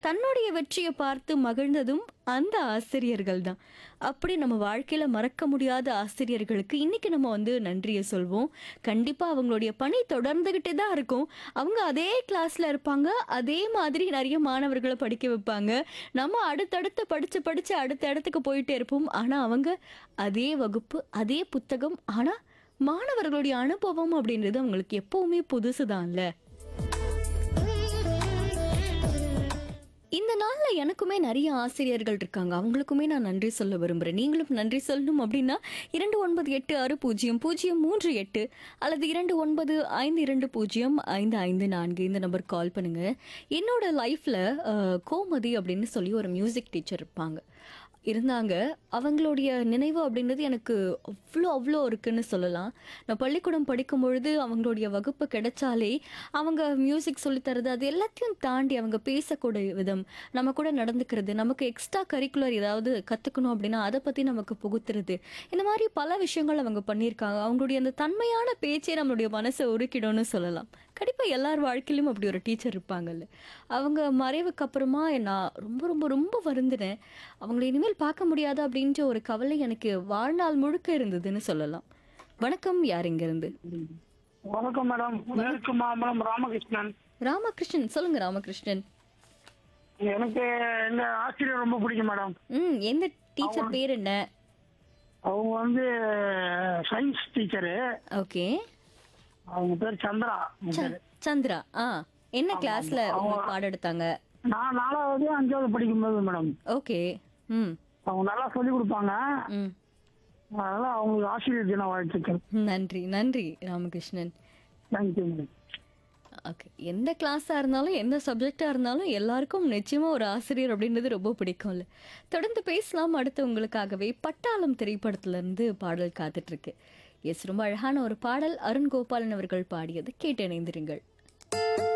தன்னுடைய வெற்றியை பார்த்து மகிழ்ந்ததும் அந்த ஆசிரியர்கள் தான் அப்படி நம்ம வாழ்க்கையில மறக்க முடியாத ஆசிரியர்களுக்கு இன்னைக்கு நம்ம வந்து நன்றியை சொல்வோம் கண்டிப்பா அவங்களுடைய பணி தொடர்ந்துகிட்டே தான் இருக்கும் அவங்க அதே கிளாஸ்ல இருப்பாங்க அதே மாதிரி நிறைய மாணவர்களை படிக்க வைப்பாங்க நம்ம அடுத்தடுத்து படிச்சு படிச்சு அடுத்த இடத்துக்கு போயிட்டே இருப்போம் ஆனா அவங்க அதே வகுப்பு அதே புத்தகம் ஆனா மாணவர்களுடைய அனுபவம் அப்படின்றது அவங்களுக்கு எப்பவுமே புதுசுதான்ல இந்த நாள்ல எனக்குமே நிறைய ஆசிரியர்கள் இருக்காங்க அவங்களுக்குமே நான் நன்றி சொல்ல விரும்புறேன் நீங்களும் நன்றி சொல்லணும் அப்படின்னா இரண்டு ஒன்பது எட்டு ஆறு பூஜ்ஜியம் பூஜ்ஜியம் மூன்று எட்டு அல்லது இரண்டு ஒன்பது ஐந்து இரண்டு பூஜ்ஜியம் ஐந்து ஐந்து நான்கு இந்த நம்பர் கால் பண்ணுங்க என்னோட லைஃப்ல கோமதி அப்படின்னு சொல்லி ஒரு மியூசிக் டீச்சர் இருப்பாங்க இருந்தாங்க அவங்களுடைய நினைவு அப்படின்றது எனக்கு அவ்வளோ அவ்வளோ இருக்குன்னு சொல்லலாம் நான் பள்ளிக்கூடம் படிக்கும் பொழுது அவங்களுடைய வகுப்பு கிடைச்சாலே அவங்க மியூசிக் சொல்லித்தரது அது எல்லாத்தையும் தாண்டி அவங்க பேசக்கூடிய விதம் நம்ம கூட நடந்துக்கிறது நமக்கு எக்ஸ்ட்ரா கரிக்குலர் ஏதாவது கற்றுக்கணும் அப்படின்னா அதை பற்றி நமக்கு புகுத்துறது இந்த மாதிரி பல விஷயங்கள் அவங்க பண்ணியிருக்காங்க அவங்களுடைய அந்த தன்மையான பேச்சே நம்மளுடைய மனசை உருக்கிடும்னு சொல்லலாம் கண்டிப்பாக எல்லார் வாழ்க்கையிலும் அப்படி ஒரு டீச்சர் இருப்பாங்கல்ல அவங்க மறைவுக்கு அப்புறமா நான் ரொம்ப ரொம்ப ரொம்ப வருந்தினேன் அவங்கள இனிமேல் பார்க்க முடியாது அப்படின்ற ஒரு கவலை எனக்கு வாழ்நாள் முழுக்க இருந்ததுன்னு சொல்லலாம் வணக்கம் யார் இருந்து வணக்கம் மேடம் மேற்கு மாம்பலம் ராமகிருஷ்ணன் ராமகிருஷ்ணன் சொல்லுங்க ராமகிருஷ்ணன் எனக்கு இந்த ஆசிரியர் ரொம்ப பிடிக்கும் மேடம் ம் எந்த டீச்சர் பேர் என்ன அவங்க வந்து சயின்ஸ் டீச்சரு ஓகே அவங்க பேர் சந்திரா அவங்க பேரு. சந்திரா ஆ என்ன கிளாஸ்ல உங்களுக்கு பாடம் எடுத்தாங்க நான் நாலாவது அஞ்சாவது படிக்கும்போது மேடம் ஓகே ம் அவங்க நல்லா சொல்லி கொடுப்பாங்க ம் அதனால அவங்களுக்கு ஆசிரியர் தின வாழ்த்துக்கள் நன்றி நன்றி ராமகிருஷ்ணன் தேங்க்யூ மேடம் ஓகே எந்த கிளாஸாக இருந்தாலும் எந்த சப்ஜெக்டாக இருந்தாலும் எல்லாருக்கும் நிச்சயமாக ஒரு ஆசிரியர் அப்படின்றது ரொம்ப பிடிக்கும்ல தொடர்ந்து பேசலாம் அடுத்து உங்களுக்காகவே பட்டாளம் திரைப்படத்திலிருந்து பாடல் காத்துட்ருக்கு எஸ் ரொம்ப அழகான ஒரு பாடல் அருண் கோபாலன் அவர்கள் பாடியது கேட்டு இணைந்திருங்கள்